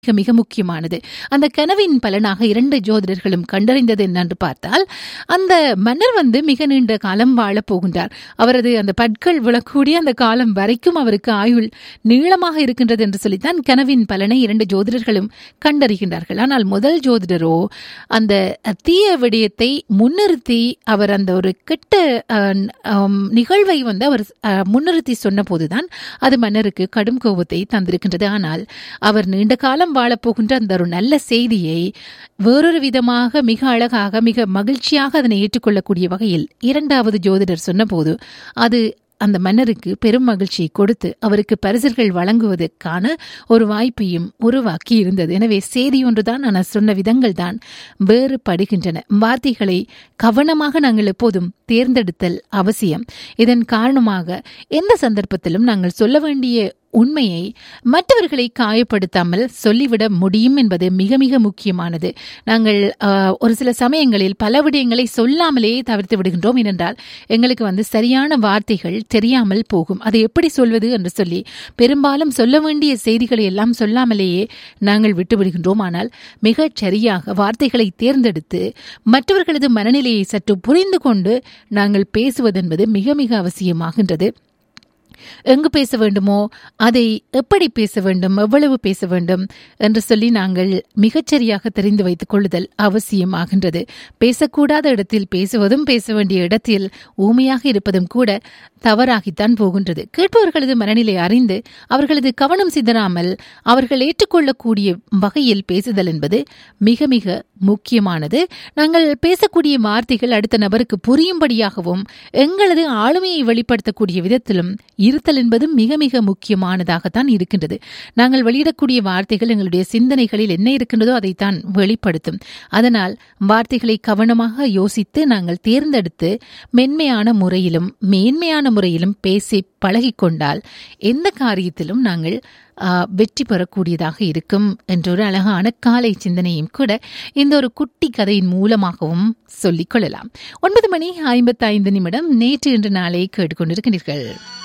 மிக மிக முக்கியமானது அந்த கனவின் பலனாக இரண்டு ஜோதிடர்களும் கண்டறிந்தது என்னென்று பார்த்தால் அந்த மன்னர் வந்து மிக நீண்ட காலம் வாழப் போகின்றார் அவரது அந்த பற்கள் விழக்கூடிய அந்த காலம் வரைக்கும் அவருக்கு ஆயுள் நீளமாக இருக்கின்றது என்று சொல்லித்தான் கனவின் பலனை இரண்டு ஜோதிடர்களும் கண்டறிகின்றார்கள் ஆனால் முதல் ஜோதிடரோ அந்த தீய விடயத்தை முன்னிறுத்தி அவர் அந்த ஒரு கெட்ட அஹ், ஆம், நிகழ்வை வந்து அவர் அஹ், முன்னிறுத்தி சொன்ன போதுதான் அது மன்னருக்கு கடும் கோபத்தை தந்திருக்கின்றது ஆனால் அவர் நீண்ட காலம் வாழப்போகின்ற அந்த ஒரு நல்ல செய்தியை வேறொரு விதமாக மிக அழகாக மிக மகிழ்ச்சியாக அதனை ஏற்றுக்கொள்ளக்கூடிய வகையில் இரண்டாவது ஜோதிடர் சொன்னபோது அது அந்த மன்னருக்கு பெரும் மகிழ்ச்சியை கொடுத்து அவருக்கு பரிசுகள் வழங்குவதற்கான ஒரு வாய்ப்பையும் உருவாக்கி இருந்தது எனவே செய்தி ஒன்றுதான் ஆனால் சொன்ன விதங்கள் தான் வேறுபடுகின்றன வார்த்தைகளை கவனமாக நாங்கள் எப்போதும் தேர்ந்தெடுத்தல் அவசியம் இதன் காரணமாக எந்த சந்தர்ப்பத்திலும் நாங்கள் சொல்ல வேண்டிய உண்மையை மற்றவர்களை காயப்படுத்தாமல் சொல்லிவிட முடியும் என்பது மிக மிக முக்கியமானது நாங்கள் ஆஹ், ஒரு சில சமயங்களில் பல விடயங்களை சொல்லாமலேயே தவிர்த்து விடுகின்றோம் ஏனென்றால் எங்களுக்கு வந்து சரியான வார்த்தைகள் தெரியாமல் போகும் அதை எப்படி சொல்வது என்று சொல்லி பெரும்பாலும் சொல்ல வேண்டிய செய்திகளை எல்லாம் சொல்லாமலேயே நாங்கள் விட்டு விடுகின்றோம் ஆனால் மிகச் சரியாக வார்த்தைகளை தேர்ந்தெடுத்து மற்றவர்களது மனநிலையை சற்று புரிந்து கொண்டு நாங்கள் பேசுவதென்பது மிக மிக அவசியமாகின்றது எங்கு பேச வேண்டுமோ அதை எப்படி பேச வேண்டும் எவ்வளவு பேச வேண்டும் என்று சொல்லி நாங்கள் மிகச்சரியாக தெரிந்து வைத்துக் கொள்ளுதல் அவசியமாகின்றது பேசக்கூடாத இடத்தில் பேசுவதும் பேச வேண்டிய இடத்தில் ஊமையாக இருப்பதும் கூட தவறாகித்தான் போகின்றது கேட்பவர்களது மனநிலை அறிந்து அவர்களது கவனம் சிதறாமல் அவர்கள் ஏற்றுக்கொள்ளக்கூடிய வகையில் பேசுதல் என்பது மிக மிக முக்கியமானது நாங்கள் பேசக்கூடிய வார்த்தைகள் அடுத்த நபருக்கு புரியும்படியாகவும் எங்களது ஆளுமையை வெளிப்படுத்தக்கூடிய விதத்திலும் இருத்தல் என்பது மிக மிக முக்கியமானதாகத்தான் இருக்கின்றது நாங்கள் வெளியிடக்கூடிய வார்த்தைகள் எங்களுடைய சிந்தனைகளில் என்ன இருக்கின்றதோ அதைத்தான் வெளிப்படுத்தும் அதனால் வார்த்தைகளை கவனமாக யோசித்து நாங்கள் தேர்ந்தெடுத்து மென்மையான முறையிலும் மேன்மையான முறையிலும் பேசி பழகிக்கொண்டால் எந்த காரியத்திலும் நாங்கள் ஆ, வெற்றி பெறக்கூடியதாக இருக்கும் என்ற ஒரு அழகான காலை சிந்தனையும் கூட இந்த ஒரு குட்டி கதையின் மூலமாகவும் சொல்லிக் கொள்ளலாம் ஒன்பது மணி ஐம்பத்தைந்து நிமிடம் நேற்று இன்று நாளை கேட்டுக்கொண்டிருக்கிறீர்கள்